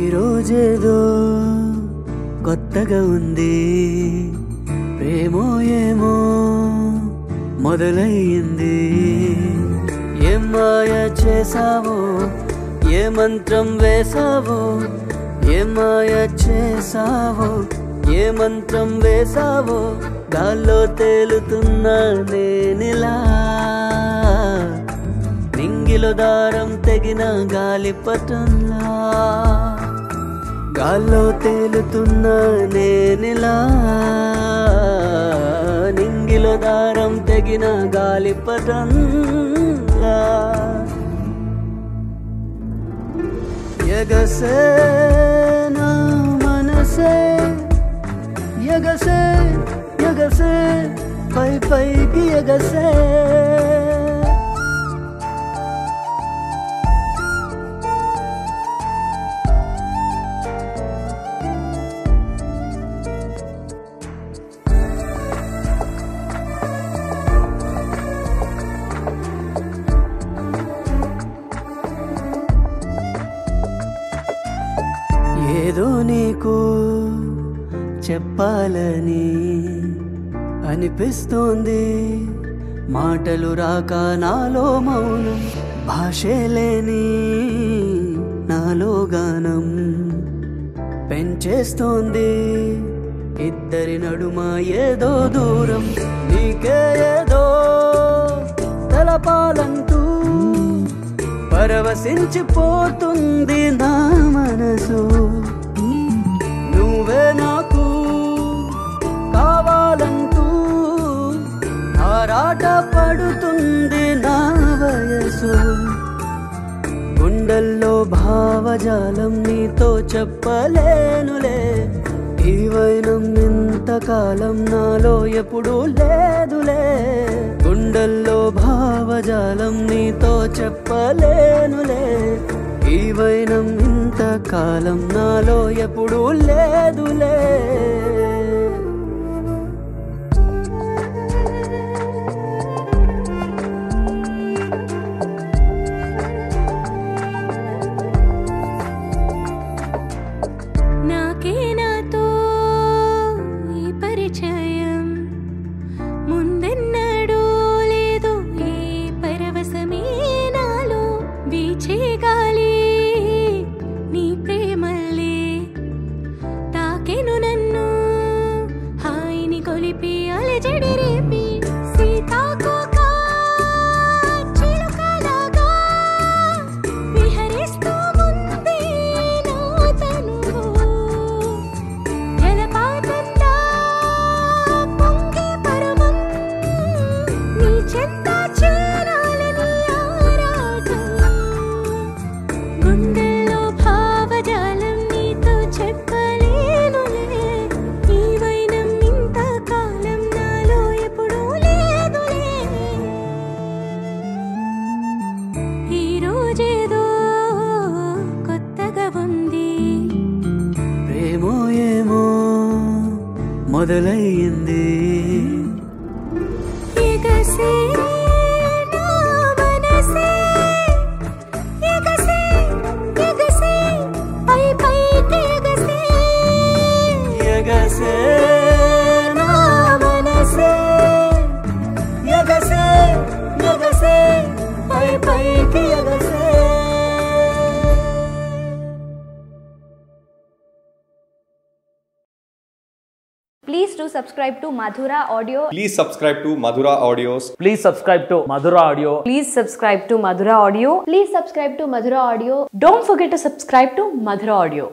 ఈరోజేదో కొత్తగా ఉంది ప్రేమో ఏమో మొదలయ్యింది ఏం మాయ చేసావో ఏ మంత్రం వేసావో ఏ మాయ చేసావో ఏ మంత్రం వేసావో గాల్లో తేలుతున్నా నేనిలా నింగిలో దారం తెగిన గాలిపటంలా గాల్లో తేలుతున్న నేనిలా నింగిలో దారం తెగిన గాలిపటంలా ఎగసే నా మనసే ఎగసే ఎగసే పై పైకి ఎగసే ఏదో నీకు చెప్పాలని అనిపిస్తోంది మాటలు రాక నాలో మౌనం భాషే లేని నాలో గానం పెంచేస్తోంది ఇద్దరి నడుమ ఏదో దూరం నీకే ఏదో తెలపాలంటూ పరవశించిపోతుంది నా మనసు నువ్వే నాకు కావాలంటూ ఆరాట పడుతుంది నా వయసు గుండెల్లో భావజాలం నీతో చెప్పలేనులే ఈ వైనం ఇంతకాలం నాలో ఎప్పుడూ లేదులే గుండెల్లో భావజాలం నీతో చెప్పలేనులే ఈ వైనం ఇంతకాలం నాలో ఎప్పుడూ లేదులే నాకే నాతో ఈ పరిచయం ముందెన్నడూ లేదు ఈ పరవశమే నాలో వీచే గాలి నీ ప్రేమల్లే తాకెను నన్ను హాయిని కొలిపి అలజడి రేపి సీతాకోక చిలుకలాగా విహరిస్తూ ముందే నా తనువు జలపాతంలా పొంగే పరమం నీ చెంత చేరాలని ఆరాటం గుండెల్లో భావజాలం నీతో చెప్పలేనులే ఈ వైనం ఇంతకాలం నాలో ఎప్పుడూ లేదులే ఈ రోజేదో కొత్తగా ఉంది ప్రేమో ఏమో మొదలయ్యింది ఎగసే నా మనసే ఎగసే ఎగసే పై పైకి ఎగసే ఎగసే నా మనసే ఎగసే ఎగసే పై పైకి ఎగసే Please do subscribe to Madhura Audio. Please subscribe to Madhura Audios. Please subscribe to Madhura Audio. Please subscribe to Madhura Audio. Please subscribe to Madhura Audio. Don't forget to subscribe to Madhura Audio.